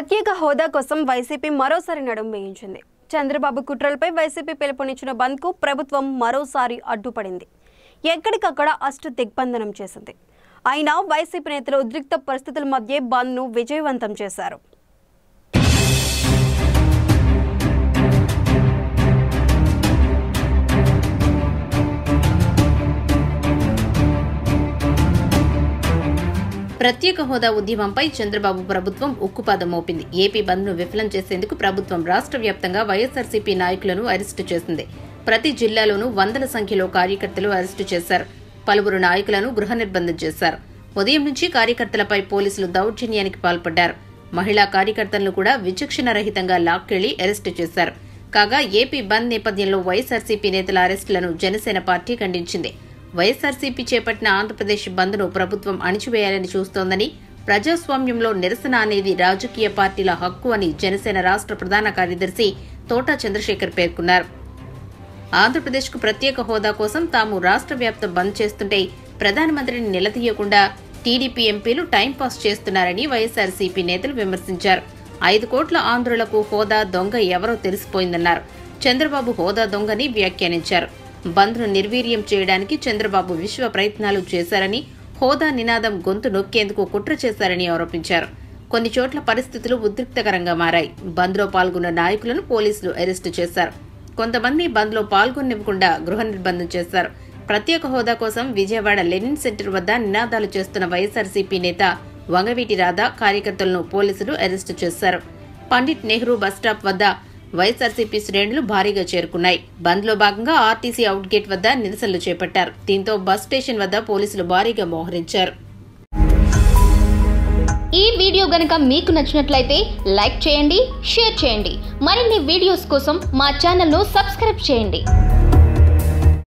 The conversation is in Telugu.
ప్రత్యేక హోదా కోసం వైసీపీ మరోసారి నడుం వేయించింది చంద్రబాబు కుట్రలపై వైసీపీ పిలుపునిచ్చిన బంద్కు ప్రభుత్వం మరోసారి అడ్డుపడింది ఎక్కడికక్కడ అష్ట దిగ్బంధనం చేసింది అయినా వైసీపీ నేతలు ఉద్రిక్త పరిస్థితుల మధ్య బంద్ను విజయవంతం చేశారు ప్రత్యేక హోదా ఉద్యమంపై చంద్రబాబు ప్రభుత్వం ఉక్కుపాదం మోపింది ఏపీ బంద్ను విఫలం చేసేందుకు ప్రభుత్వం రాష్ట్ర వ్యాప్తంగా వైఎస్ఆర్సీపీ నాయకులను అరెస్టు చేసింది ప్రతి జిల్లాలోనూ వందల సంఖ్యలో కార్యకర్తలు అరెస్టు చేశారు పలువురు నాయకులను గృహ నిర్బంధం చేశారు ఉదయం నుంచి కార్యకర్తలపై పోలీసులు దౌర్జన్యానికి పాల్పడ్డారు మహిళా కార్యకర్తలను కూడా విచక్షణ రహితంగా లాక్కెళ్లి అరెస్టు చేశారు కాగా ఏపీ బంద్ నేపథ్యంలో వైఎస్ఆర్సీపీ నేతల అరెస్టులను జనసేన పార్టీ ఖండించింది వైఎస్ఆర్సీపీ చేపట్టిన ఆంధ్రప్రదేశ్ బంద్ను ప్రభుత్వం అణిచివేయాలని చూస్తోందని ప్రజాస్వామ్యంలో నిరసన అనేది రాజకీయ పార్టీల హక్కు అని జనసేన రాష్ట్ర ప్రధాన కార్యదర్శి తోటా చంద్రశేఖర్ పేర్కొన్నారు ఆంధ్రప్రదేశ్కు ప్రత్యేక హోదా కోసం తాము రాష్ట్ర వ్యాప్త బంద్ చేస్తుంటే ప్రధానమంత్రిని నిలదీయకుండా టీడీపీ ఎంపీలు టైంపాస్ చేస్తున్నారని వైఎస్ఆర్సీపీ నేతలు విమర్శించారు ఐదు కోట్ల ఆంధ్రులకు హోదా దొంగ ఎవరో తెలిసిపోయిందన్నారు చంద్రబాబు హోదా దొంగని వ్యాఖ్యానించారు బంద్ను నిర్వీర్యం చేయడానికి చంద్రబాబు విశ్వ ప్రయత్నాలు చేశారని హోదా నినాదం గొంతు నొక్కేందుకు కుట్ర చేశారని ఆరోపించారు కొన్ని చోట్ల పరిస్థితులు ఉద్రిక్తకరంగా మారాయి బంద్లో పాల్గొన్న నాయకులను పోలీసులు అరెస్టు చేశారు కొంతమంది బంద్లో పాల్గొనివ్వకుండా గృహ నిర్బంధం చేశారు ప్రత్యేక హోదా కోసం విజయవాడ లెనిన్ సెంటర్ వద్ద నినాదాలు చేస్తున్న వైఎస్ఆర్సీపీ నేత వంగవీటి రాధా కార్యకర్తలను పోలీసులు అరెస్టు చేశారు పండిట్ నెహ్రూ బస్టాప్ వద్ద వైఎస్ఆర్సీపీ శ్రేణులు భారీగా చేరుకున్నాయి బంద్లో భాగంగా ఆర్టీసీ అవుట్గేట్ వద్ద నిరసనలు చేపట్టారు దీంతో బస్ స్టేషన్ వద్ద పోలీసులు భారీగా మోహరించారు ఈ వీడియో గనక మీకు నచ్చినట్లయితే లైక్ చేయండి షేర్ చేయండి మరిన్ని వీడియోస్ కోసం మా ఛానల్ను సబ్స్క్రైబ్ చేయండి